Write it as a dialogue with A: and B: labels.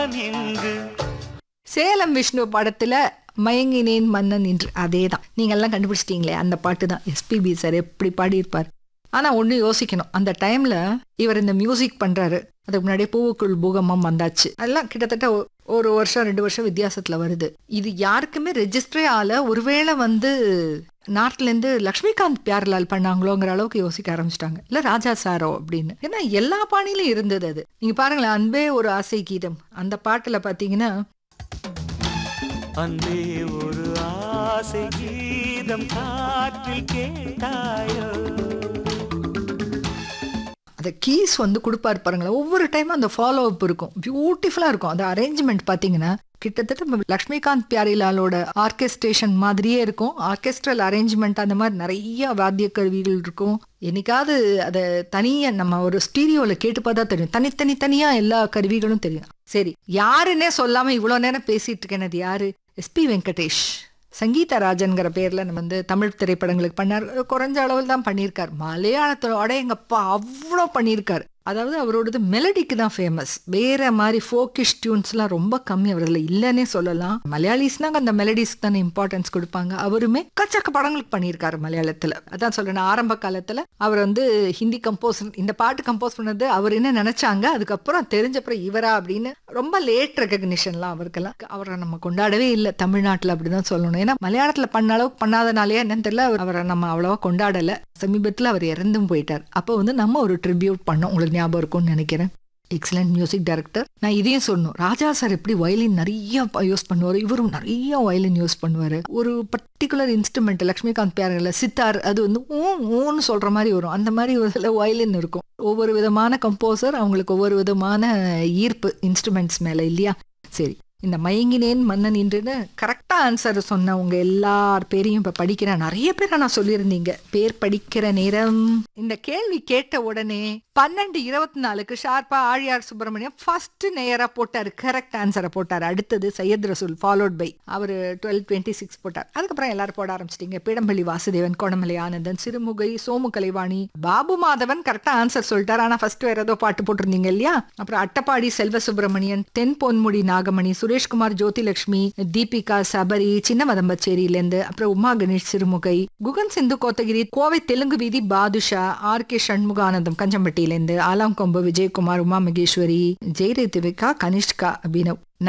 A: இங்கு
B: சேலம் விஷ்ணு படத்துல மயங்கினேன் மன்னன் என்று அதே தான் நீங்க எல்லாம் கண்டுபிடிச்சிட்டீங்களே அந்த பாட்டு தான் எஸ்பிபி சார் எப்படி பாடியிருப்பார் ஆனா ஒண்ணு யோசிக்கணும் அந்த டைம்ல இவர் இந்த மியூசிக் பண்றாரு அதுக்கு முன்னாடியே பூவுக்குள் பூகம்பம் வந்தாச்சு அதெல்லாம் கிட்டத்தட்ட ஒ- ஒரு வருஷம் ரெண்டு வருஷம் வித்தியாசத்துல வருது இது யாருக்குமே ரெஜிஸ்டரே ஆல ஒருவேளை வந்து நார்த்ல இருந்து லக்ஷ்மிகாந்த் பியார்லால் பண்ணாங்களோங்கிற அளவுக்கு யோசிக்க ஆரம்பிச்சிட்டாங்க இல்ல ராஜா சாரோ அப்படின்னு ஏன்னா எல்லா பாணியிலும் இருந்தது அது நீங்க பாருங்களேன் அன்பே ஒரு ஆசை கீதம் அந்த பாட்டுல பாத்தீங்கன்னா
A: அன்பே ஒரு ஆசை கீதம் காற்றில் கேட்டாயோ
B: அந்த கீஸ் வந்து கொடுப்பாரு பாருங்களேன் ஒவ்வொரு டைமும் அந்த ஃபாலோ அப் இருக்கும் பியூட்டிஃபுல்லாக இருக்கும் அந்த அரேஞ்ச்மெண்ட் பார்த்தீங்கன்னா கிட்டத்தட்ட நம்ம லக்ஷ்மிகாந்த் பியாரிலாலோட ஆர்கெஸ்ட்ரேஷன் மாதிரியே இருக்கும் ஆர்கெஸ்ட்ரல் அரேஞ்ச்மெண்ட் அந்த மாதிரி நிறைய வாத்திய கருவிகள் இருக்கும் என்னைக்காவது அதை தனியாக நம்ம ஒரு ஸ்டீரியோவில் கேட்டு பார்த்தா தெரியும் தனித்தனி தனியாக எல்லா கருவிகளும் தெரியும் சரி யாருன்னே சொல்லாமல் இவ்வளோ நேரம் பேசிட்டு இருக்கேன் அது யாரு எஸ்பி வெங்கடேஷ் சங்கீதா ராஜன்கிற பேர்ல நம்ம வந்து தமிழ் திரைப்படங்களுக்கு பண்ணார் குறைஞ்ச அளவில் தான் பண்ணியிருக்கார் மலையாளத்தோட எங்கப்பா அவ்வளோ பண்ணியிருக்கார் அதாவது அவரோடது மெலடிக்கு தான் ஃபேமஸ் வேற மாதிரி ஃபோக்கிஷ் டியூன்ஸ்லாம் ரொம்ப கம்மி அவரில் இல்லைன்னே சொல்லலாம் மலையாளிஸ்னாங்க அந்த மெலடிஸ்க்கு தானே இம்பார்ட்டன்ஸ் கொடுப்பாங்க அவருமே கச்சக்க படங்களுக்கு பண்ணியிருக்காரு மலையாளத்தில் அதான் சொல்றேன் ஆரம்ப காலத்தில் அவர் வந்து ஹிந்தி கம்போஸ் இந்த பாட்டு கம்போஸ் பண்ணது அவர் என்ன நினைச்சாங்க அதுக்கப்புறம் தெரிஞ்சப்புறம் இவரா அப்படின்னு ரொம்ப லேட் ரெகக்னிஷன்லாம் அவருக்கெல்லாம் அவரை நம்ம கொண்டாடவே இல்லை தமிழ்நாட்டில் அப்படிதான் சொல்லணும் ஏன்னா மலையாளத்தில் பண்ண அளவுக்கு பண்ணாதனாலேயே என்னன்னு தெரியல அவர் அவரை நம்ம அவ்வளோவா கொண்டாடலை சமீபத்தில் அவர் இறந்தும் போயிட்டார் அப்போ வந்து நம்ம ஒரு ட்ரிபியூட் பண்ணோம் உங்களுக்கு ஞாபகம் இருக்கும்னு நினைக்கிறேன் எக்ஸலண்ட் மியூசிக் டைரக்டர் நான் இதையும் சொல்லணும் ராஜா சார் எப்படி வயலின் நிறைய யூஸ் பண்ணுவார் இவரும் நிறைய வயலின் யூஸ் பண்ணுவார் ஒரு பர்டிகுலர் இன்ஸ்ட்ருமெண்ட் லக்ஷ்மிகாந்த் பியாரில் சித்தார் அது வந்து ஊ ஊன்னு சொல்கிற மாதிரி வரும் அந்த மாதிரி ஒரு சில வயலின் இருக்கும் ஒவ்வொரு விதமான கம்போசர் அவங்களுக்கு ஒவ்வொரு விதமான ஈர்ப்பு இன்ஸ்ட்ருமெண்ட்ஸ் மேலே இல்லையா சரி இந்த மயங்கினேன் மன்னன் இன்றுன்னு கரெக்டா ஆன்சர் சொன்ன உங்க எல்லார் பேரையும் இப்ப படிக்கிறேன் நிறைய பேரை நான் சொல்லியிருந்தீங்க பேர் படிக்கிற நேரம் இந்த கேள்வி கேட்ட உடனே பன்னெண்டு இருபத்தி நாலுக்கு ஷார்ப்பா ஆழியார் சுப்பிரமணியம் ஃபர்ஸ்ட் நேரா போட்டாரு கரெக்ட் ஆன்சரை போட்டார் அடுத்தது சையத் ரசூல் ஃபாலோட் பை அவர் டுவெல் டுவெண்ட்டி சிக்ஸ் போட்டார் அதுக்கப்புறம் எல்லாரும் போட ஆரம்பிச்சிட்டீங்க பிடம்பள்ளி வாசுதேவன் கோணமலை ஆனந்தன் சிறுமுகை சோமு கலைவாணி பாபு மாதவன் கரெக்டா ஆன்சர் சொல்லிட்டார் ஆனா ஃபர்ஸ்ட் வேற ஏதோ பாட்டு போட்டிருந்தீங்க இல்லையா அப்புறம் அட்டப்பாடி செல்வ சுப்பிரமணியன் தென் பொன்முடி நாகமணி சுரேஷ்குமார் ஜோதிலட்சுமி தீபிகா சபரி சின்ன மதம்பச்சேரியிலேருந்து அப்புறம் உமா கணேஷ் சிறுமுகை குகன் சிந்து கோத்தகிரி கோவை தெலுங்கு வீதி பாதுஷா ஆர் கே சண்முகானந்தம் கஞ்சம்பட்டியிலேருந்து ஆலாங்கொம்பு விஜயகுமார் உமா மகேஸ்வரி ஜெயரேதிவிகா கனிஷ்கா அபினவ்